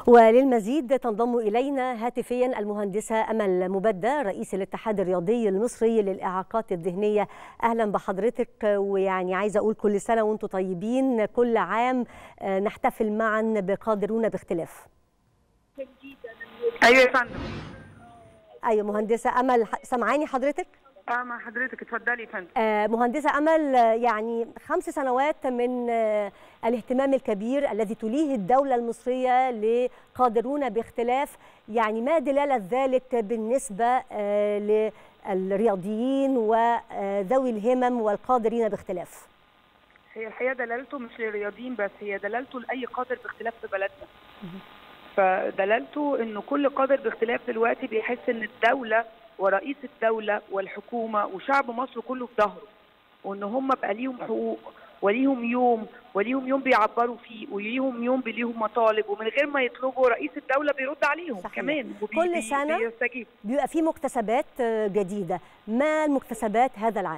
وللمزيد تنضم إلينا هاتفيا المهندسة أمل مبدة رئيس الاتحاد الرياضي المصري للإعاقات الذهنية أهلا بحضرتك ويعني عايزة أقول كل سنة وأنتم طيبين كل عام نحتفل معا بقادرون باختلاف ايوه يا فندم أيوة مهندسة أمل سمعاني حضرتك؟ اه مع حضرتك اتفضلي يا فندم آه، مهندسة أمل آه، يعني خمس سنوات من آه، الاهتمام الكبير الذي تليه الدولة المصرية لقادرون باختلاف يعني ما دلالة ذلك بالنسبة آه، للرياضيين وذوي الهمم والقادرين باختلاف هي الحقيقه دلالته مش للرياضيين بس هي دلالته لاي قادر باختلاف في بلدنا فدلالته انه كل قادر باختلاف دلوقتي بيحس ان الدوله ورئيس الدوله والحكومه وشعب مصر كله في ظهره وان هم بقى ليهم حقوق وليهم يوم وليهم يوم بيعبروا فيه وليهم يوم بليهم مطالب ومن غير ما يطلبوا رئيس الدوله بيرد عليهم صحيح. كمان وبي- كل بي- سنة بيستجيب بيبقى في مكتسبات آه، جديدة ما المكتسبات هذا العام؟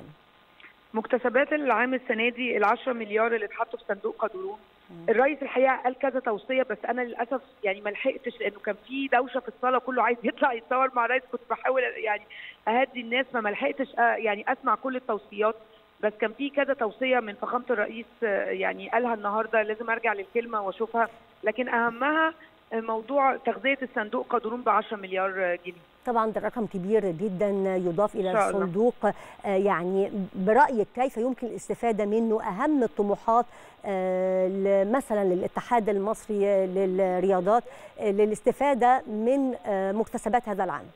مكتسبات العام السنه دي ال 10 مليار اللي اتحطوا في صندوق قدرون الرئيس الحقيقه قال كذا توصيه بس انا للاسف يعني ما لحقتش لانه كان في دوشه في الصاله كله عايز يطلع يتصور مع الرئيس كنت بحاول يعني اهدي الناس فما لحقتش آه، يعني اسمع كل التوصيات بس كان في كذا توصيه من فخامه الرئيس آه، يعني قالها النهارده لازم ارجع للكلمه واشوفها لكن اهمها آه، موضوع تغذيه الصندوق قدرون ب 10 مليار آه، جنيه طبعا ده رقم كبير جدا يضاف الى إن شاء الله. الصندوق آه، يعني برايك كيف يمكن الاستفاده منه اهم الطموحات آه، ل- مثلا للاتحاد المصري للرياضات آه، للاستفاده من آه، مكتسبات هذا العام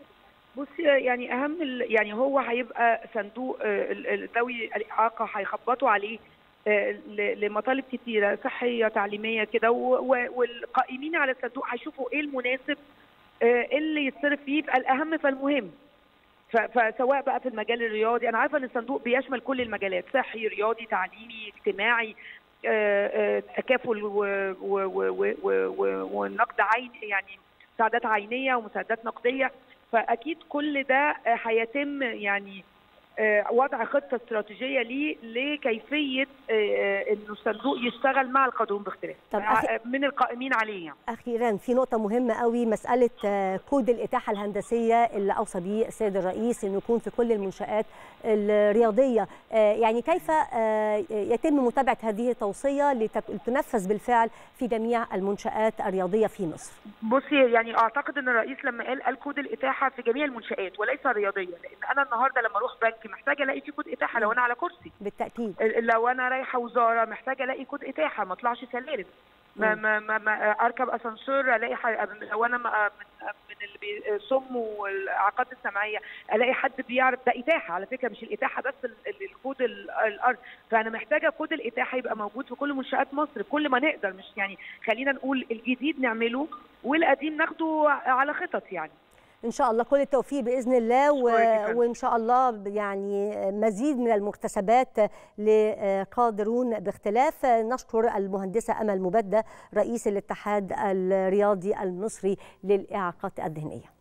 بصي يعني اهم ال- يعني هو هيبقى صندوق آه، ال- ال- ذوي الاعاقه هيخبطوا عليه آه، ل- لمطالب كتيره صحيه تعليميه كده و- و- والقائمين على الصندوق هيشوفوا ايه المناسب آه، اللي يتصرف فيه يبقى الاهم فالمهم ف- فسواء بقى في المجال الرياضي انا عارفه ان الصندوق بيشمل كل المجالات صحي رياضي تعليمي اجتماعي آه، آه، تكافل و- و- و- و- و- و- ونقد عين يعني مساعدات عينيه ومساعدات نقديه فاكيد كل ده آه، هيتم يعني آه، وضع خطه استراتيجيه ليه لكيفيه آه، آه، انه الصندوق يشتغل مع القانون باختلاف طب آه، أخي- من القائمين عليه يعني. اخيرا في نقطه مهمه قوي مساله آه، كود الاتاحه الهندسيه اللي اوصى به السيد الرئيس انه يكون في كل المنشات الرياضيه آه، يعني كيف آه، يتم متابعه هذه التوصيه لتنفذ بالفعل في جميع المنشات الرياضيه في مصر بصي يعني اعتقد ان الرئيس لما قال قال كود الاتاحه في جميع المنشات وليس الرياضيه لان انا النهارده لما اروح بنك محتاجه الاقي فيه كود اتاحه لو انا على كرسي بالتاكيد ال- لو انا رايحه وزاره محتاجه الاقي كود اتاحه ما اطلعش سلالم ما مم. ما ما, ما اركب اسانسير الاقي ح... لو انا ما- من من اللي بيصموا والاعاقات السمعيه الاقي حد بيعرف ده اتاحه على فكره مش الاتاحه بس ال- ال- الكود ال- الارض فانا محتاجه كود الاتاحه يبقى موجود في كل منشات مصر كل ما نقدر مش يعني خلينا نقول الجديد نعمله والقديم ناخده على خطط يعني ان شاء الله كل التوفيق باذن الله و... أشكرك يا فندم. وان شاء الله يعني مزيد من المكتسبات لقادرون باختلاف نشكر المهندسه امل مبدة رئيس الاتحاد الرياضي المصري للاعاقات الذهنيه